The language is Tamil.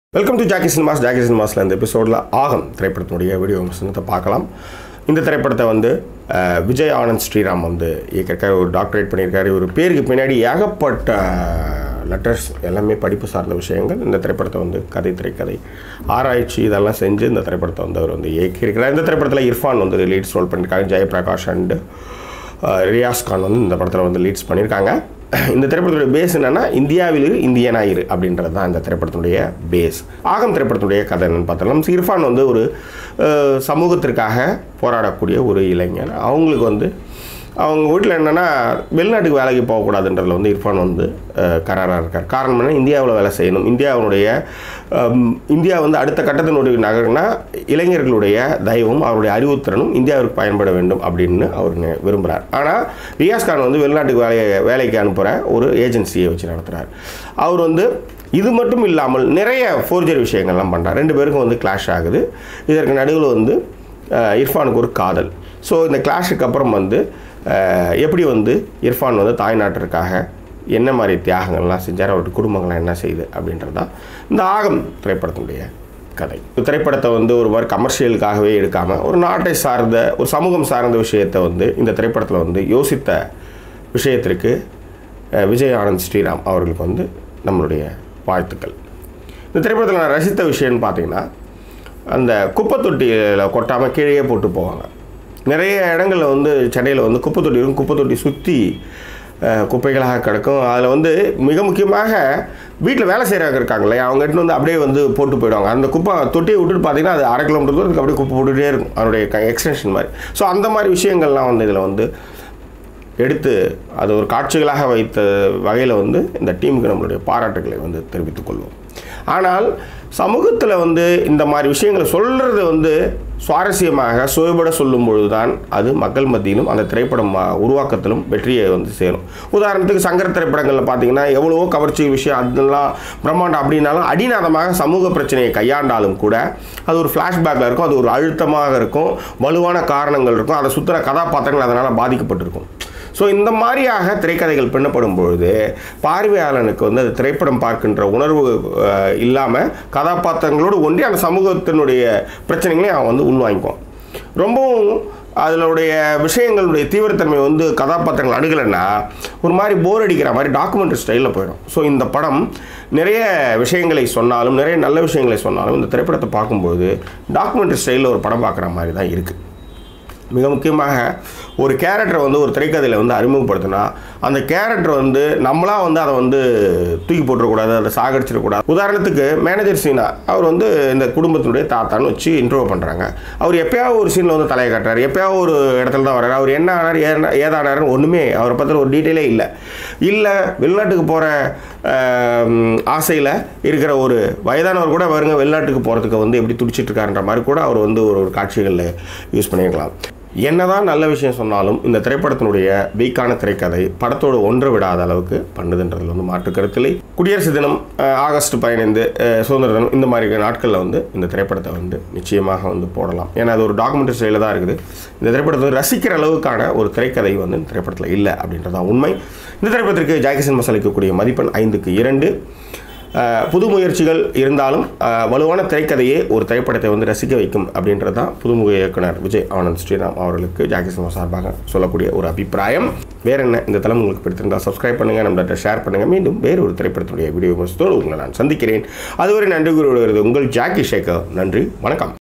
welcome to Jackie cinemas Jackie சினிமாஸில் இந்த எபிசோடில் ஆகம் திரைப்படத்தினுடைய வீடியோ விமர்சனத்தை பார்க்கலாம் இந்த திரைப்படத்தை வந்து அஹ், விஜய் ஆனந்த் ஸ்ரீராம் வந்து இயக்கியிருக்காரு ஒரு டாக்டரேட் பண்ணியிருக்காரு ஒரு பேருக்கு பின்னாடி ஏகப்பட்ட லெட்டர்ஸ் எல்லாமே படிப்பு சார்ந்த விஷயங்கள் இந்த திரைப்படத்தை வந்து கதை திரைக்கதை ஆராய்ச்சி இதெல்லாம் செஞ்சு இந்த திரைப்படத்தை வந்து அவர் வந்து இயக்கியிருக்கிறார் இந்த திரைப்படத்தில் இர்ஃபான் வந்து லீட்ஸ் ரோல் பண்ணியிருக்காங்க ஜெயபிரகாஷ் அண்டு ரியாஸ் கான் வந்து இந்த படத்தில் வந்து லீட்ஸ் பண்ணியிருக்காங்க இந்த திரைப்படத்துடைய பேஸ் என்னன்னா இந்தியாவில் இரு இந்தியனாக இரு அப்படின்றது தான் இந்த திரைப்படத்தினுடைய பேஸ் ஆகம் திரைப்படத்தினுடைய கதை என்னன்னு பார்த்தோம்னா இர்ஃபான் வந்து ஒரு அஹ், சமூகத்திற்காக போராடக்கூடிய ஒரு இளைஞன் அவங்களுக்கு வந்து அவங்க வீட்டில் என்னென்னா வெளிநாட்டுக்கு வேலைக்கு போகக்கூடாதுன்றதுல வந்து இர்ஃபான் வந்து கராராக இருக்கார் காரணம் என்ன இந்தியாவில் வேலை செய்யணும் இந்தியாவுடைய அம், இந்தியா வந்து அடுத்த கட்டத்தினுடைய நகர்னா இளைஞர்களுடைய தயவும் அவருடைய அறிவுத்திறனும் இந்தியாவிற்கு பயன்பட வேண்டும் அப்படின்னு அவர் நி- விரும்புகிறார் ஆனால் ரியாஸ் கான் வந்து வெளிநாட்டுக்கு வேலையை வேலைக்கு அனுப்புகிற ஒரு ஏஜென்சியை வச்சு நடத்துகிறார் அவர் வந்து இது மட்டும் இல்லாமல் நிறைய ஃபோர்ஜரி விஷயங்கள்லாம் பண்ணுறார் ரெண்டு பேருக்கும் வந்து கிளாஷ் ஆகுது இதற்கு நடுவில் வந்து அஹ், இர்ஃபானுக்கு ஒரு காதல் ஸோ இந்த கிளாஷுக்கு அப்புறம் வந்து அஹ், எப்படி வந்து இர்ஃபான் வந்து தாய்நாட்டிற்காக என்ன மாதிரி தியாகங்கள்லாம் செஞ்சார் அவருடைய குடும்பங்கள்லாம் என்ன செய்யுது அப்படின்றது தான் இந்த ஆகம் திரைப்படத்தினுடைய கதை இந்த திரைப்படத்தை வந்து ஒரு மாதிரி கமர்ஷியலுக்காகவே எடுக்காமல் ஒரு நாட்டை சார்ந்த ஒரு சமூகம் சார்ந்த விஷயத்தை வந்து இந்த திரைப்படத்தில் வந்து யோசித்த விஷயத்திற்கு அஹ், விஜய் ஆனந்த் ஸ்ரீராம் அவர்களுக்கு வந்து நம்மளுடைய வாழ்த்துக்கள் இந்த திரைப்படத்தில் நான் ரசித்த விஷயம்னு பார்த்தீங்கன்னா அந்த குப்பை தொட்டியில் கொட்டாமல் கீழே போட்டு போவாங்க நிறைய இடங்களில் வந்து சென்னையில் வந்து குப்பை தொட்டி இருக்கும் குப்பை தொட்டி சுற்றி குப்பைகளாக கிடக்கும் அதில் வந்து மிக முக்கியமாக வீட்டில் வேலை செய்கிறவங்க இருக்காங்க இல்லையா அவங்க எடுத்துன்னு வந்து அப்படியே வந்து போட்டு போயிடுவாங்க அந்த குப்பை தொட்டியை விட்டுட்டு பார்த்தீங்கன்னா அது அரை கிலோமீட்டர் தூரத்துக்கு அப்படியே குப்பை போட்டுகிட்டே இருக்கும் அதனுடைய எக்ஸ்டென்ஷன் மாதிரி ஸோ அந்த மாதிரி விஷயங்கள்லாம் வந்து இதில் வந்து எடுத்து அது ஒரு காட்சிகளாக வைத்த வகையில் வந்து இந்த டீமுக்கு நம்மளுடைய பாராட்டுகளை வந்து தெரிவித்துக் கொள்வோம் ஆனால் சமூகத்தில் வந்து இந்த மாதிரி விஷயங்களை சொல்கிறது வந்து சுவாரஸ்யமாக சுயபட சொல்லும் பொழுது தான் அது மக்கள் மத்தியிலும் அந்த திரைப்படம் மா- உருவாக்கத்திலும் வெற்றியை வந்து சேரும் உதாரணத்துக்கு சங்கர திரைப்படங்களில் பார்த்தீங்கன்னா எவ்வளவோ கவர்ச்சி விஷயம் அதெல்லாம் பிரம்மாண்டம் அப்படின்னாலும் அடிநாதமாக சமூக பிரச்சனையை கையாண்டாலும் கூட அது ஒரு ஃப்ளாஷ்பேக்கில் இருக்கும் அது ஒரு அழுத்தமாக இருக்கும் வலுவான காரணங்கள் இருக்கும் அதை சுற்றுற கதாபாத்திரங்கள் அதனால் பாதிக்கப்பட்டிருக்கும் ஸோ இந்த மாதிரியாக திரைக்கதைகள் பின்னப்படும் பொழுது பார்வையாளனுக்கு வந்து அது திரைப்படம் பார்க்கின்ற உணர்வு இல்லாமல் கதாபாத்திரங்களோடு ஒன்றி அந்த சமூகத்தினுடைய பிரச்சனைகளையும் அவன் வந்து உள்வாங்கிக்குவான் ரொம்பவும் அதனுடைய விஷயங்களுடைய தீவிரத்தன்மை வந்து கதாபாத்திரங்கள் அணுகலைன்னா ஒரு மாதிரி போர் அடிக்கிற மாதிரி டாக்குமெண்ட்ரி ஸ்டைலில் போயிடும் ஸோ இந்த படம் நிறைய விஷயங்களை சொன்னாலும் நிறைய நல்ல விஷயங்களை சொன்னாலும் இந்த திரைப்படத்தை பார்க்கும்போது டாக்குமெண்ட்ரி ஸ்டைலில் ஒரு படம் பார்க்குற மாதிரி தான் இருக்குது மிக முக்கியமாக ஒரு கேரக்டரை வந்து ஒரு திரைக்கதையில் வந்து அறிமுகப்படுத்தினா அந்த கேரக்டர் வந்து நம்மளா வந்து அதை வந்து தூக்கி போட்டுறக்கூடாது அதை சாகடிச்சிடக்கூடாது உதாரணத்துக்கு மேனேஜர் சீனா அவர் வந்து இந்த குடும்பத்தினுடைய தாத்தான்னு வச்சு இன்ட்ரோ பண்ணுறாங்க அவர் எப்பயாவது ஒரு சீனில் வந்து தலையை காட்டுறாரு எப்பயாவது ஒரு இடத்துல தான் வர்றாரு அவர் என்ன ஆனார் ஏன- ஏதானாருன்னு ஒன்றுமே அவரை பற்றின ஒரு டீட்டெயிலே இல்லை இல்லை வெளிநாட்டுக்கு போகிற ஆசையில் இருக்கிற ஒரு வயதானவர் கூட பாருங்க வெளிநாட்டுக்கு போகிறதுக்கு வந்து எப்படி துடிச்சிட்டு இருக்காருன்ற மாதிரி கூட அவர் வந்து ஒரு ஒரு காட்சிகளில் யூஸ் பண்ணியிருக்கலாம் என்னதான் நல்ல விஷயம் சொன்னாலும் இந்த திரைப்படத்தினுடைய வீக்கான திரைக்கதை படத்தோடு ஒன்று விடாத அளவுக்கு பண்ணுதுன்றதுல வந்து மாற்று கருத்தில்லை குடியரசு தினம் அஹ், ஆகஸ்ட் பதினைந்து அஹ், சுதந்திர தினம் இந்த மாதிரி நாட்களில் வந்து இந்த திரைப்படத்தை வந்து நிச்சயமாக வந்து போடலாம் ஏன்னா அது ஒரு டாக்குமெண்ட்ரி ஸ்டைலில் தான் இருக்குது இந்த திரைப்படத்தை வந்து ரசிக்கிற அளவுக்கான ஒரு திரைக்கதை வந்து இந்த திரைப்படத்தில் இல்லை அப்படின்றதான் உண்மை இந்த திரைப்படத்திற்கு ஜாகிசன் மசாலிக்கக்கூடிய மதிப்பெண் ஐந்துக்கு இரண்டு அஹ், புது முயற்சிகள் இருந்தாலும் அஹ், வலுவான திரைக்கதையே ஒரு திரைப்படத்தை வந்து ரசிக்க வைக்கும் அப்படின்றது தான் புதுமுக இயக்குனர் விஜய் ஆனந்த் ஸ்ரீராம் அவர்களுக்கு ஜாக்கி சினிமா சார்பாக சொல்லக்கூடிய ஒரு அபிப்பிராயம் வேற என்ன இந்த தளம் உங்களுக்கு பிடித்திருந்தால் சப்ஸ்கிரைப் பண்ணுங்க நம்மகிட்ட ஷேர் பண்ணுங்க மீண்டும் வேறு ஒரு திரைப்படத்துடைய வீடியோ விமர்சனத்தோடு உங்களை நான் சந்திக்கிறேன் அதுவரை நன்றி கூறுவது உங்கள் ஜாக்கி சேகர் நன்றி வணக்கம்